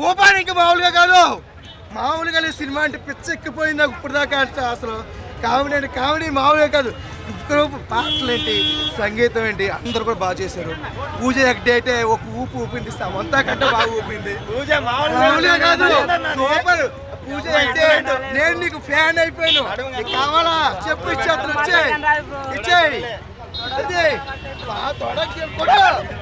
Super ఇంకా మామూలుగా కాదు మామూలుగా లేదు సినిమా అంటే పిచ్చ ఎక్కిపోయింది నాకు ఇప్పుడు దాకా అంటే అసలు కామెడీ అంటే కామెడీ మామూలుగా కాదు గ్రూప్ పాటలు ఏంటి సంగీతం ఏంటి అందరూ కూడా బాగా చేశారు పూజ ఒకటి అయితే ఒక ఊపు ఊపింది అంతా కంటే బాగా ఊపింది మామూలుగా కాదు సూపర్ పూజ అయితే నేను నీకు ఫ్యాన్ అయిపోయాను నీకు కావాలా చెప్పు ఇచ్చేస్తాను ఇచ్చేయి ఇచ్చేయి అదే బా- తొడకి కొట్టు.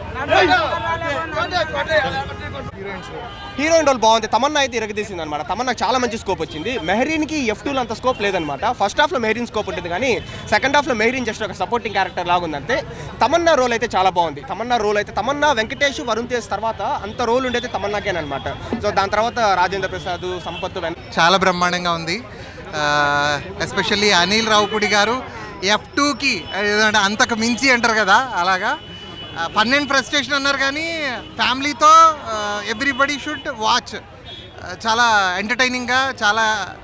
కొట్టు, కొట్టు, కొట్టు. హీరోయిన్ రోల్ బాగుంది తమన్నా అయితే ఇరగదీసింది అనమాట తమన్నాకు చాలా మంచి స్కోప్ వచ్చింది మెహరీన్కి ఎఫ్ టూలో అంత స్కోప్ లేదనమాట ఫస్ట్ హాఫ్లో మెహరీన్ స్కోప్ ఉంటుంది కానీ సెకండ్ హాఫ్లో మెహరీన్ జస్ట్ ఒక సపోర్టింగ్ క్యారెక్టర్ లాగా ఉందంటే తమన్నా రోల్ అయితే చాలా బాగుంది తమన్నా రోల్ అయితే తమన్నా వెంకటేష్ వరుణ్ తేజ్ తర్వాత అంత రోల్ ఉండేది తమన్నాకేనమాట సో దాని తర్వాత రాజేంద్ర ప్రసాద్ సంపత్ వెన్ చాలా బ్రహ్మాండంగా ఉంది ఎస్పెషల్లీ అనిల్ రావుపూడి గారు ఎఫ్ టూకి ఏదంటే అంతకు మించి అంటారు కదా అలాగా ఫన్ అండ్ ఫ్రస్ట్రేషన్ అన్నారు కానీ ఫ్యామిలీతో ఎవ్రీబడి షుడ్ వాచ్ చాలా ఎంటర్టైనింగ్గా చాలా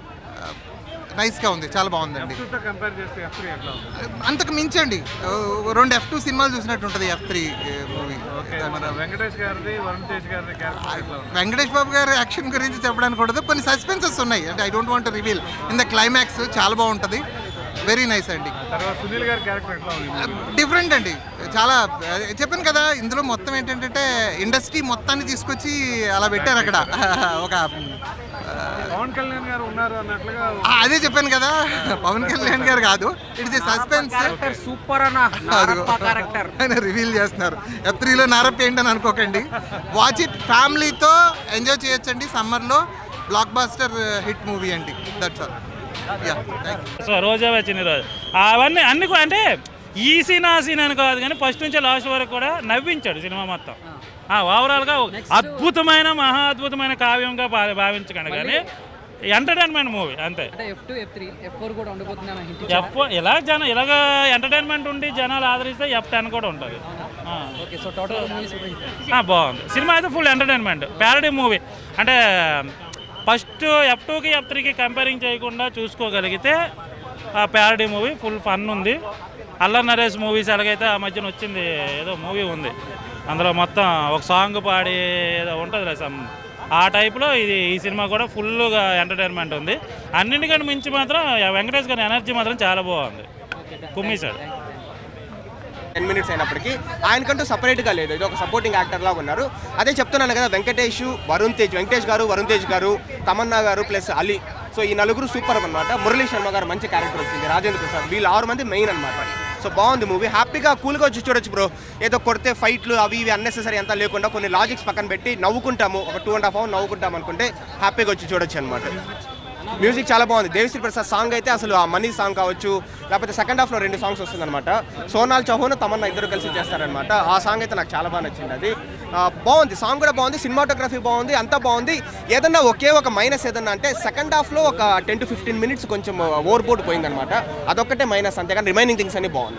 నైస్గా ఉంది చాలా బాగుందండి కంపేర్ చేస్తే ఎఫ్ త్రీ ఎట్లా ఉంది అంతకు మించండి ఆ, రెండు ఎఫ్ టూ సినిమాలు చూసినట్టు ఉంటుంది ఎఫ్ త్రీ మూవీ ఓకే మన వెంకటేష్ గారిది వరుణ్ తేజ్ గారిది క్యారెక్టర్ ఎట్లా ఉంది వెంకటేష్ బాబు గారి యాక్షన్ గురించి చెప్పడానికి ఉండదు కొన్ని సస్పెన్సెస్ ఉన్నాయి అంటే I don't want reveal in the climax చాలా బాగుంటుంది వెరీ నైస్ అండి తర్వాత సునీల్ గారి క్యారెక్టర్ ఎట్లా ఉంది డిఫరెంట్ అండి చాలా అదే చెప్పాను కదా ఇందులో మొత్తం ఏంటంటే ఇండస్ట్రీ మొత్తాన్ని తీసుకొచ్చి అలా పెట్టారు అక్కడ ఒక ఆ, పవన్ కళ్యాణ్ గారు ఉన్నారు అన్నట్లుగా ఆ, అదే చెప్పాను కదా పవన్ కళ్యాణ్ గారు కాదు ఇట్స్ ఏ సస్పెన్స్ సూపర్ అన్న క్యారెక్టర్ ఆయన రివీల్ చేస్తున్నారు ఎఫ్ త్రీలో నారప్ ఏంటని అనుకోకండి వాచ్ ఇట్ ఫ్యామిలీతో ఎంజాయ్ చేయొచ్చండి సమ్మర్లో బ్లాక్ బాస్టర్ హిట్ మూవీ అండి దట్స్ ఆల్ యా థ్యాంక్ యూ సో రోజా వచ్చింది రోజు అవన్నీ అన్ని కూడా అంటే ఈ సీన్ ఆ సీన్ అని కాదు కానీ ఫస్ట్ నుంచి లాస్ట్ వరకు కూడా నవ్వించాడు సినిమా మొత్తం ఆ, ఓవరాల్గా అద్భుతమైన మహా అద్భుతమైన కావ్యంగా భా- భావించకండి కానీ ఎంటర్టైన్మెంట్ మూవీ అంతే అంటే F two F three F four కూడా ఉండబోతుందని హింట్ ఎఫ్ ఇలా జనం ఇలాగ ఎంటర్టైన్మెంట్ ఉండి జనాలు ఆదరిస్తే ఎఫ్ టెన్ కూడా ఉంటుంది ఆ. ఓకే సో టోటల్ మూవీస్ ఆ, బాగుంది సినిమా అయితే ఫుల్ ఎంటర్టైన్మెంట్ ప్యారడీ మూవీ అంటే ఫస్ట్ ఎఫ్ టూకి ఎఫ్ త్రీకి కంపేరింగ్ చేయకుండా చూసుకోగలిగితే ఆ ప్యారడీ మూవీ ఫుల్ ఫన్ ఉంది అల్లర్ నరేష్ మూవీస్ ఎలాగైతే ఆ మధ్యన వచ్చింది ఏదో మూవీ ఉంది అందులో మొత్తం ఒక సాంగ్ పాడి ఏదో ఉంటుంది సమ్ ఆ టైప్లో ఇది ఈ సినిమా కూడా ఫుల్గా ఎంటర్టైన్మెంట్ ఉంది అన్నింటికంటే మించి మాత్రం వెంకటేష్ గారి ఎనర్జీ మాత్రం చాలా బాగుంది కుమ్మేశాడు టెన్ మినిట్స్ అయినప్పటికీ ఆయనకంటూ సపరేట్గా లేదు ఇది ఒక సపోర్టింగ్ యాక్టర్ లాగా ఉన్నారు అదే చెప్తున్నాను కదా వెంకటేష్ వరుణ్ తేజ్ వెంకటేష్ గారు వరుణ్ తేజ్ గారు తమన్నా గారు ప్లస్ అలీ సో ఈ నలుగురు సూపర్ అనమాట మురళీ శర్మ గారు మంచి క్యారెక్టర్ వచ్చింది రాజేంద్ర ప్రసాద్ వీళ్ళు ఆరు మంది మెయిన్ అనమాట సో బాగుంది మూవీ హ్యాపీగా కూల్గా వచ్చి చూడొచ్చు బ్రో ఏదో కొడితే ఫైట్లు అవి ఇవి అన్నెసెసరీ అంతా లేకుండా కొన్ని లాజిక్స్ పక్కన పెట్టి నవ్వుకుంటాము ఒక టూ అండ్ హాఫ్ అవర్ నవ్వుకుంటాం అనుకుంటే హ్యాపీగా వచ్చి చూడొచ్చు అనమాట మ్యూజిక్ చాలా బాగుంది దేవిశ్రీ ప్రసాద్ సాంగ్ అయితే అసలు ఆ మనీ సాంగ్ కావచ్చు లేకపోతే సెకండ్ హాఫ్లో రెండు సాంగ్స్ వస్తుందన్నమాట సోనాల్ చౌహాన్ తమన్నా ఇద్దరు కలిసి చేస్తారనమాట ఆ సాంగ్ అయితే నాకు చాలా బాగా నచ్చింది అది ఆ, బాగుంది సాంగ్ కూడా బాగుంది సినిమాటోగ్రఫీ బాగుంది అంతా బాగుంది ఏదన్నా ఒకే ఒక మైనస్ ఏదన్నా అంటే సెకండ్ హాఫ్లో ఒక టెన్ టు ఫిఫ్టీన్ మినిట్స్ కొంచెం ఓవర్ బోర్డ్ పోయిందనమాట అదొక్కటే మైనస్ అంతేగాని రిమైనింగ్ థింగ్స్ అన్ని బాగుంది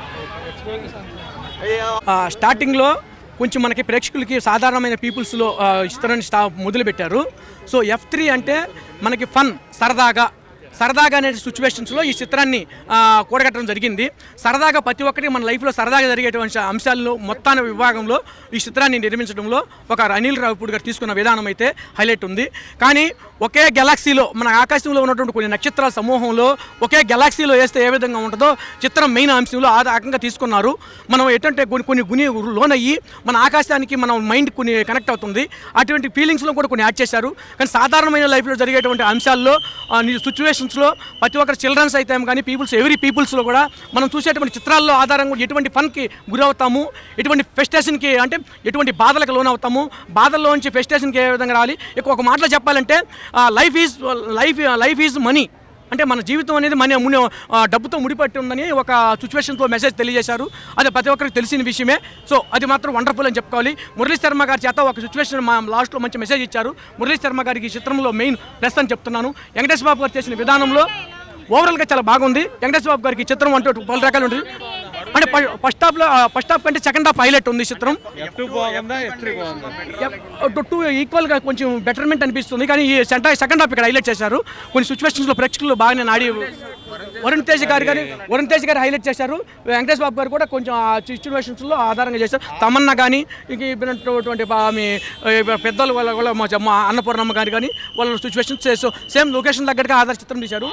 స్టార్టింగ్లో కొంచెం మనకి ప్రేక్షకులకి సాధారణమైన పీపుల్స్లో ఇస్తారని స్టా మొదలుపెట్టారు సో ఎఫ్ త్రీ అంటే మనకి ఫన్ సరదాగా సరదాగా అనే సిచ్యువేషన్స్లో ఈ చిత్రాన్ని ఆ, కూడగట్టడం జరిగింది సరదాగా ప్రతి ఒక్కటి మన లైఫ్లో సరదాగా జరిగేటువంటి అంశాల్లో మొత్తాన్ని విభాగంలో ఈ చిత్రాన్ని నిర్మించడంలో ఒక అనిల్ రావుపూడి గారు తీసుకున్న విధానం అయితే హైలైట్ ఉంది కానీ ఒకే గెలాక్సీలో మన ఆకాశంలో ఉన్నటువంటి కొన్ని నక్షత్రాల సమూహంలో ఒకే గెలాక్సీలో వేస్తే ఏ విధంగా ఉంటుందో చిత్రం మెయిన్ అంశంలో ఆ రకంగా తీసుకున్నారు మనం ఏంటంటే కొన్ని కొన్ని గుని లోనయ్యి మన ఆకాశానికి మన మైండ్ కొన్ని కనెక్ట్ అవుతుంది అటువంటి ఫీలింగ్స్లో కూడా కొన్ని యాడ్ చేశారు కానీ సాధారణమైన లైఫ్లో జరిగేటువంటి అంశాల్లో సిచ్యువేషన్స్లో ప్రతి ఒక్కరు చిల్డ్రన్స్ అయితే కానీ పీపుల్స్ ఎవ్రీ పీపుల్స్లో కూడా మనం చూసేటువంటి చిత్రాల్లో ఆధారంగా ఎటువంటి ఫన్కి గురవుతాము ఎటువంటి ఫెస్టేషన్కి అంటే ఎటువంటి బాధలకు లోనవుతాము బాధల్లోంచి ఫెస్టేషన్కి ఏ విధంగా రావాలి ఇక ఒక మాటలో చెప్పాలంటే life is life life is money అంటే మన జీవితం అనేది మన ముని ఆ, డబ్బుతో ముడిపట్టి ఉందని ఒక సిచ్యువేషన్తో మెసేజ్ తెలియజేశారు అది ప్రతి ఒక్కరికి తెలిసిన విషయమే సో అది మాత్రం వండర్ఫుల్ అని చెప్పుకోవాలి మురళీ శర్మ గారి చేత ఒక సిచ్యువేషన్ మా లాస్ట్లో మంచి మెసేజ్ ఇచ్చారు మురళీ శర్మ గారికి ఈ చిత్రంలో మెయిన్ ప్లస్ అని చెప్తున్నాను వెంకటేష్ బాబు గారు చేసిన విధానంలో ఓవరాల్గా చాలా బాగుంది వెంకటేష్ బాబు గారికి ఈ చిత్రం అంటూ పలు రకాలు ఉంటుంది అంటే ఫస్ట్ హాఫ్లో ఫస్ట్ హాఫ్ కంటే సెకండ్ హాఫ్ హైలైట్ ఉంది ఈ చిత్రం ఎఫ్ టూ బాగుందా ఎఫ్ త్రీ బాగుందా టూ ఈక్వల్గా కొంచెం బెటర్మెంట్ అనిపిస్తుంది కానీ ఈ సెంటర్ సెకండ్ హాఫ్ ఇక్కడ హైలైట్ చేశారు కొన్ని సిచ్యువేషన్స్లో ప్రేక్షకులు బాగానే నాడి వరుణ్ తేజ్ గారు కానీ వరుణ్ తేజ్ గారు హైలైట్ చేశారు వెంకటేష్ బాబు గారు కూడా కొంచెం ఆ సిచ్యువేషన్స్లో ఆధారంగా చేశారు తమన్నా కానీ ఇంక ఇచ్చినటువంటి ఆమె పెద్దలు వాళ్ళ వాళ్ళ మా మా అన్నపూర్ణమ్మ గారు కానీ వాళ్ళ సిచ్యువేషన్స్ సేమ్ లొకేషన్ దగ్గరగా ఆధార చిత్రం తీశారు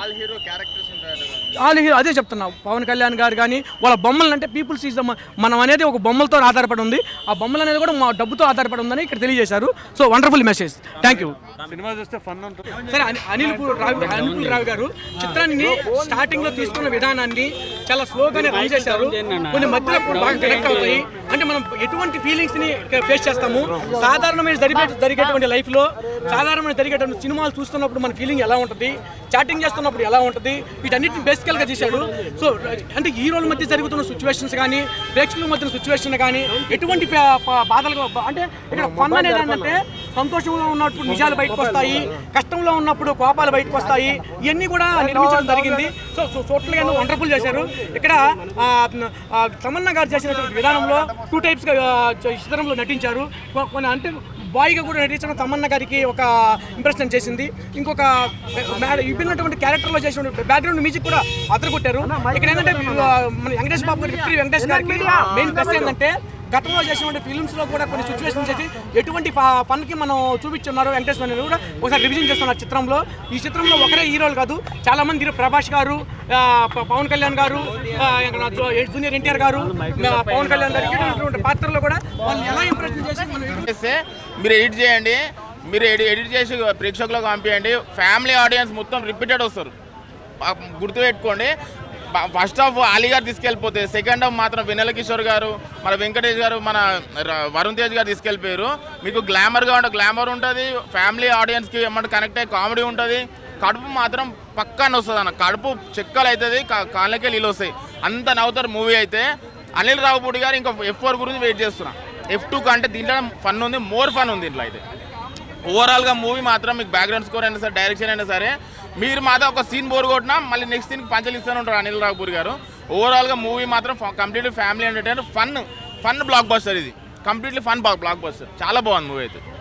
ఆల్ హీరో అదే చెప్తున్నా పవన్ కళ్యాణ్ గారు కానీ వాళ్ళ బొమ్మలు అంటే పీపుల్స్ ఈజ్ మనం అనేది ఒక బొమ్మలతో ఆధారపడి ఉంది ఆ బొమ్మలు అనేది కూడా మా డబ్బుతో ఆధారపడి ఉందని ఇక్కడ తెలియజేశారు so wonderful message thank you సినిమా చూస్తే ఫన్ ఉంటుంది సరే అని- అనిల్ పు- రావు అనిల్ పు- రావు గారు చిత్రాన్ని స్టార్టింగ్ లో తీసుకున్న విధానాన్ని చాలా స్లోగానే రన్ చేశారు కొన్ని మధ్యలో కూడా బాగా కనెక్ట్ అవుతాయి అంటే మనం ఎటువంటి ఫీలింగ్స్ ని ఫేస్ చేస్తాము సాధారణమైన జరిగే జరిగేటువంటి లైఫ్ లో సాధారణమైన జరిగేటువంటి సినిమాలు చూస్తున్నప్పుడు మన ఫీలింగ్ ఎలా ఉంటుంది చాటింగ్ చేస్తున్నప్పుడు ఎలా ఉంటుంది వీటన్నిటిని బేసికల్ గా తీశాడు సో అంటే హీరోల మధ్య జరుగుతున్న సిచ్యువేషన్స్ కానీ ప్రేక్షకుల మధ్య సిచ్యువేషన్ కానీ ఎటువంటి ప- ప- బాధలు అంటే ఇక్కడ ఫన్ అనేది ఏంటంటే సంతోషంలో ఉన్నప్పుడు నిజాలు బయటకు వస్తాయి కష్టంలో ఉన్నప్పుడు కోపాలు బయటకు వస్తాయి ఇవన్నీ కూడా నిర్మించడం జరిగింది సో సో టోటల్ గా వండర్ఫుల్ చేశారు ఇక్కడ ఆ, ఆ, తమన్నా గారు చేసినటువంటి విధానంలో టూ టైప్స్ గా ఆ, ఈ చిత్రంలో నటించారు కొ- కొన్ని అంటే బాయ్గా కూడా నటించిన తమన్నా గారికి ఒక ఇంప్రెషన్ చేసింది ఇంకొక మేడ విభిన్నటువంటి క్యారెక్టర్లో చేసిన బ్యాక్గ్రౌండ్ మ్యూజిక్ కూడా అదరగొట్టారు ఇక్కడ ఏంటంటే ఆ, మన వెంకటేష్ బాబు గారికి విక్టరీ వెంకటేష్ గారికి మెయిన్ ప్లస్ ఏంటంటే గతంలో చేసినటువంటి ఫిల్మ్స్ లో కూడా కొన్ని సిచ్యువేషన్ చేసి ఎటువంటి ఫన్ కి మనం చూపించున్నారు వెంకటేశ్వర అనేది కూడా ఒకసారి రివిజన్ చేస్తున్నారు చిత్రంలో ఈ చిత్రంలో ఒకరే హీరోలు కాదు చాలా మంది హీరో ప్రభాస్ గారు ఆ, ప- పవన్ కళ్యాణ్ గారు ఆ, ఇంకా నా జూ- జూనియర్ ఎన్టీఆర్ గారు ఆ, పవన్ కళ్యాణ్ గారు ఇటువంటి పాత్రలో కూడా వాళ్ళు ఎలా ఇంప్రెషన్ చేసి మనం ఎటువంటి- చేస్తే మీరు ఎడిట్ చేయండి మీరు ఎడి- ఎడిట్ చేసి ప్రేక్షకులకు పంపించండి ఫ్యామిలీ ఆడియన్స్ మొత్తం రిపీటెడ్ వస్తారు ఆ, గుర్తుపెట్టుకోండి బ- ఫస్ట్ హాఫ్ అలీ గారు తీసుకెళ్ళిపోతే సెకండ్ హాఫ్ మాత్రం వెన్నెల కిషోర్ గారు మన వెంకటేష్ గారు మన ర- వరుణ్ తేజ్ గారు తీసుకెళ్ళిపోయారు మీకు గ్లామర్గా ఉంటే గ్లామర్ ఉంటుంది ఫ్యామిలీ ఆడియన్స్కి ఏమంటే కనెక్ట్ అయ్యి కామెడీ ఉంటుంది కడుపు మాత్రం పక్కాన వస్తుంది అన్న కడుపు చెక్కలు అవుతుంది కాళ్ళకే నీళ్ళు వస్తాయి అంత నవ్వుతారు మూవీ అయితే అనిల్ రావుపూడి గారు ఇంకా ఎఫ్ ఫోర్ గురించి వెయిట్ చేస్తున్నా ఎఫ్ టూ కంటే దీంట్లో ఫన్ ఉంది మోర్ ఫన్ ఉంది దీంట్లో అయితే ఓవరాల్గా మూవీ మాత్రం మీకు బ్యాక్గ్రౌండ్ స్కోర్ అయినా సరే డైరెక్షన్ అయినా సరే మీరు మాత్రం ఒక సీన్ బోర్ కొట్టినా మళ్ళీ నెక్స్ట్ సీన్కి పంచలు ఇస్తూనే ఉంటారు అనిల్ రావుపూర్ గారు ఓవరాల్గా మూవీ మాత్రం completely family entertainer fun fun blockbuster ఇది కంప్లీట్లీ ఫన్ బ్లాక్ బస్టర్ చాలా బాగుంది మూవీ అయితే